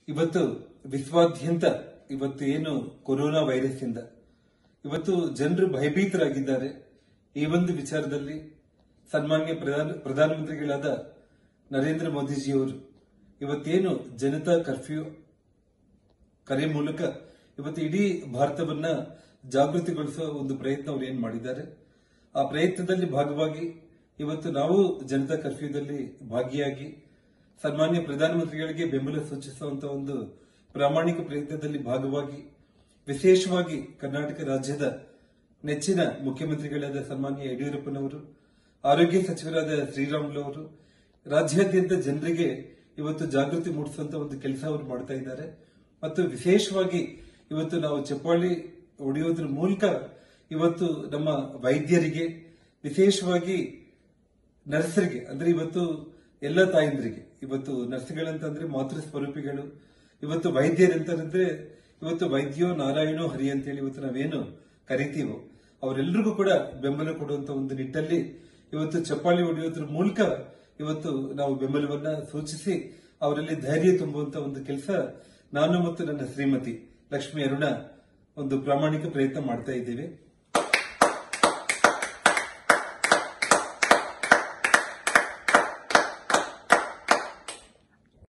ಇವತ್ತು ವಿಶ್ವಾದ್ಯಂತ ಇವತ್ತು ಏನು ಕೊರೋನಾ ವೈರಸ್ ಇಂದ ಇವತ್ತು ಜನರು ಭಯಭೀತರಾಗಿದ್ದಾರೆ ಈ ಒಂದು ವಿಚಾರದಲ್ಲಿ ಸನ್ಮಾನ್ಯ ಪ್ರಧಾನ ಪ್ರಧಾನಮಂತ್ರಿಗಳಾದ ನರೇಂದ್ರ ಮೋದಿಜಿಯವರು ಇವತ್ತೇನು ಜನತಾ ಕರ್ಫ್ಯೂ ಕರೆ ಮೂಲಕ ಇವತ್ತು ಇಡೀ ಭಾರತವನ್ನ ಜಾಗೃತಿಗೊಳಿಸುವ ಒಂದು ಪ್ರಯತ್ನ ಅವರು ಏನ್ ಮಾಡಿದ್ದಾರೆ ಆ ಪ್ರಯತ್ನದಲ್ಲಿ ಭಾಗವಾಗಿ ಇವತ್ತು ನಾವು ಜನತಾ ಕರ್ಫ್ಯೂದಲ್ಲಿ ಭಾಗಿಯಾಗಿ ಸನ್ಮಾನ್ಯ ಪ್ರಧಾನಮಂತ್ರಿಗಳಿಗೆ ಬೆಂಬಲ ಸೂಚಿಸುವಂತ ಒಂದು ಪ್ರಾಮಾಣಿಕ ಪ್ರಯತ್ನದಲ್ಲಿ ಭಾಗವಾಗಿ ವಿಶೇಷವಾಗಿ ಕರ್ನಾಟಕ ರಾಜ್ಯದ ನೆಚ್ಚಿನ ಮುಖ್ಯಮಂತ್ರಿಗಳಾದ ಸನ್ಮಾನ್ಯ ಯಡಿಯೂರಪ್ಪನವರು ಆರೋಗ್ಯ ಸಚಿವರಾದ ಶ್ರೀರಾಮುಲು ಅವರು ರಾಜ್ಯಾದ್ಯಂತ ಜನರಿಗೆ ಇವತ್ತು ಜಾಗೃತಿ ಮೂಡಿಸುವಂತ ಒಂದು ಕೆಲಸ ಅವರು ಮಾಡ್ತಾ ಇದ್ದಾರೆ ಮತ್ತು ವಿಶೇಷವಾಗಿ ಇವತ್ತು ನಾವು ಚಪ್ಪಾಳಿ ಹೊಡೆಯೋದ್ರ ಮೂಲಕ ಇವತ್ತು ನಮ್ಮ ವೈದ್ಯರಿಗೆ ವಿಶೇಷವಾಗಿ ನರ್ಸರಿಗೆ ಅಂದ್ರೆ ಇವತ್ತು ಎಲ್ಲ ತಾಯಂದ್ರಿಗೆ ಇವತ್ತು ನರ್ಸ್ಗಳಂತಂದ್ರೆ ಮಾತೃ ಸ್ವರೂಪಿಗಳು ಇವತ್ತು ವೈದ್ಯರಂತಂದ್ರೆ ಇವತ್ತು ವೈದ್ಯೋ ನಾರಾಯಣೋ ಹರಿ ಅಂತೇಳಿ ಇವತ್ತು ನಾವೇನು ಕರಿತೀವೋ ಅವರೆಲ್ಲರಿಗೂ ಕೂಡ ಬೆಂಬಲ ಕೊಡುವಂತ ಒಂದು ನಿಟ್ಟಲ್ಲಿ ಇವತ್ತು ಚಪ್ಪಾಳಿ ಹೊಡೆಯೋದ್ರ ಮೂಲಕ ಇವತ್ತು ನಾವು ಬೆಂಬಲವನ್ನ ಸೂಚಿಸಿ ಅವರಲ್ಲಿ ಧೈರ್ಯ ತುಂಬುವಂತ ಒಂದು ಕೆಲಸ ನಾನು ಮತ್ತು ನನ್ನ ಶ್ರೀಮತಿ ಲಕ್ಷ್ಮಿ ಅರುಣ ಒಂದು ಪ್ರಾಮಾಣಿಕ ಪ್ರಯತ್ನ ಮಾಡ್ತಾ ಇದ್ದೇವೆ